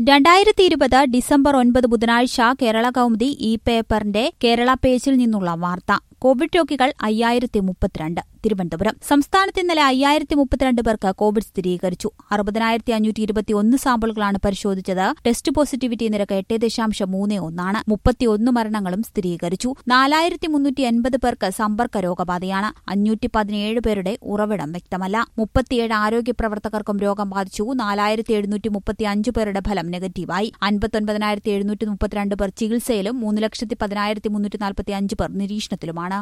രണ്ടായിരത്തി ഇരുപത് ഡിസംബർ ഒൻപത് ബുധനാഴ്ച കേരള കൗമുദി ഈ പേപ്പറിന്റെ കേരള പേജിൽ നിന്നുള്ള വാർത്ത കോവിഡ് രോഗികൾ അയ്യായിരത്തി മുപ്പത്തിരണ്ട് തിരുവനന്തപുരം സംസ്ഥാനത്ത് ഇന്നലെ അയ്യായിരത്തി മുപ്പത്തിരണ്ട് പേർക്ക് കോവിഡ് സ്ഥിരീകരിച്ചു അറുപതിനായിരത്തി അഞ്ഞൂറ്റി ഇരുപത്തി ഒന്ന് സാമ്പിളുകളാണ് പരിശോധിച്ചത് ടെസ്റ്റ് പോസിറ്റിവിറ്റി നിരക്ക് എട്ട് ദശാംശം മൂന്ന് ഒന്നാണ് മുപ്പത്തിയൊന്ന് മരണങ്ങളും സ്ഥിരീകരിച്ചു നാലായിരത്തി മുന്നൂറ്റി എൺപത് പേർക്ക് സമ്പർക്ക രോഗബാധയാണ് അഞ്ഞൂറ്റി പതിനേഴ് പേരുടെ ഉറവിടം വ്യക്തമല്ല മുപ്പത്തിയേഴ് ആരോഗ്യ പ്രവർത്തകർക്കും രോഗം ബാധിച്ചു നാലായിരത്തി എഴുന്നൂറ്റി മുപ്പത്തി അഞ്ച് പേരുടെ ഫലം നെഗറ്റീവായി അൻപത്തൊൻപതിനായിരത്തി എഴുന്നൂറ്റി മുപ്പത്തിരണ്ട് പേർ ചികിത്സയിലും മൂന്ന് ലക്ഷത്തി പതിനായിരത്തി മുന്നൂറ്റി നാൽപ്പത്തി അഞ്ച് പേർ നിരീക്ഷണത്തിലുമാണ്